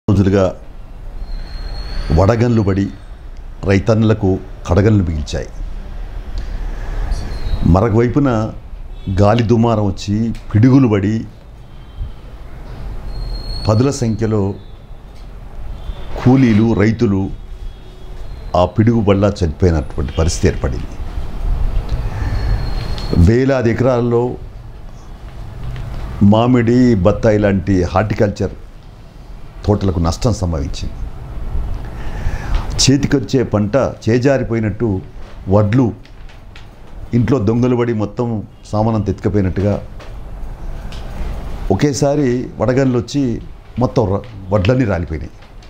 రోజులుగా వడగన్లు పడి రైతన్నులకు కడగన్లు మిగిల్చాయి మరొక వైపున గాలి దుమారం వచ్చి పిడుగులు పడి పదుల సంఖ్యలో కూలీలు రైతులు ఆ పిడుగు వల్ల చనిపోయినటువంటి పరిస్థితి ఏర్పడింది వేలాది ఎకరాల్లో మామిడి బత్తాయి లాంటి హార్టికల్చర్ తోటలకు నష్టం సంభవించింది చేతికొచ్చే పంట చేజారిపోయినట్టు వడ్లు ఇంట్లో దొంగలు పడి మొత్తం సామానంతా ఎత్తుకపోయినట్టుగా ఒకేసారి వడగళ్ళు వచ్చి మొత్తం ర- వడ్లన్నీ రాలిపోయినాయి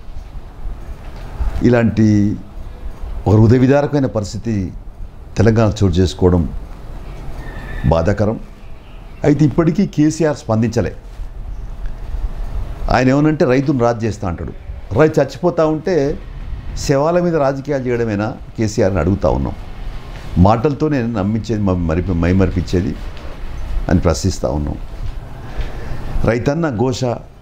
ఇలాంటి ఒక హృదయ విదారకమైన పరిస్థితి తెలంగాణ చోటు చేసుకోవడం బాధాకరం అయితే ఇప్పటికీ కేసీఆర్ స్పందించలే ఆయన ఏమనంటే రైతును రాజు చేస్తా అంటాడు రైతు చచ్చిపోతూ ఉంటే శవాల మీద రాజకీయాలు చేయడమేనా కేసీఆర్ని అడుగుతా ఉన్నాం మాటలతోనే నమ్మించేది మ- మరి మైమరిపించేది అని ప్రశ్నిస్తూ ఉన్నాం రైతన్న ఘోష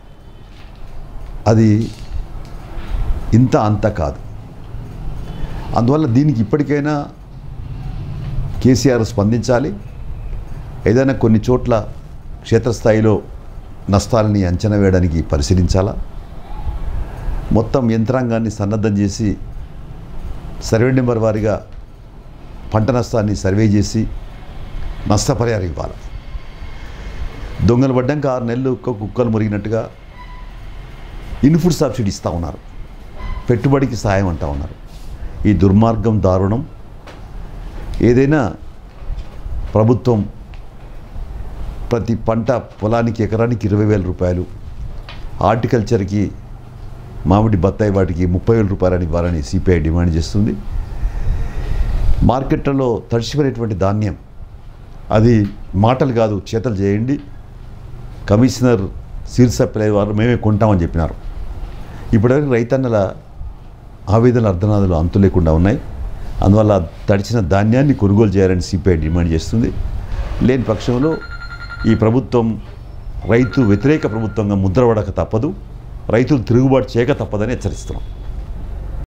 అది ఇంత అంత కాదు అందువల్ల దీనికి ఇప్పటికైనా కేసీఆర్ స్పందించాలి ఏదైనా కొన్ని చోట్ల క్షేత్రస్థాయిలో నష్టాలని అంచనా వేయడానికి పరిశీలించాలా మొత్తం యంత్రాంగాన్ని సన్నద్ధం చేసి సర్వే నెంబర్ వారీగా పంట నష్టాన్ని సర్వే చేసి నష్టపరిహారం ఇవ్వాలి దొంగలు పడ్డాక ఆరు నెలలు ఒక్క కుక్కలు మురిగినట్టుగా ఇన్పుట్ సబ్సిడీ ఇస్తూ ఉన్నారు పెట్టుబడికి సాయం అంటూ ఉన్నారు ఈ దుర్మార్గం దారుణం ఏదైనా ప్రభుత్వం ప్రతి పంట పొలానికి ఎకరానికి ఇరవై వేల రూపాయలు హార్టికల్చర్కి మామిడి బత్తాయి వాటికి ముప్పై వేల రూపాయలని ఇవ్వాలని సిపిఐ డిమాండ్ చేస్తుంది మార్కెట్లలో తడిచిపోయినటువంటి ధాన్యం అది మాటలు కాదు చేతలు చేయండి కమిషనర్ సీల్ సప్లై వారు మేమే కొంటామని చెప్పినారు ఇప్పటివరకు రైతన్నల ఆవేదనలు అర్ధనాదులు అంతు లేకుండా ఉన్నాయి అందువల్ల తడిచిన ధాన్యాన్ని కొనుగోలు చేయాలని సిపిఐ డిమాండ్ చేస్తుంది లేని పక్షంలో ఈ ప్రభుత్వం రైతు వ్యతిరేక ప్రభుత్వంగా ముద్రపడక తప్పదు రైతులు తిరుగుబాటు చేయక తప్పదని హెచ్చరిస్తున్నాం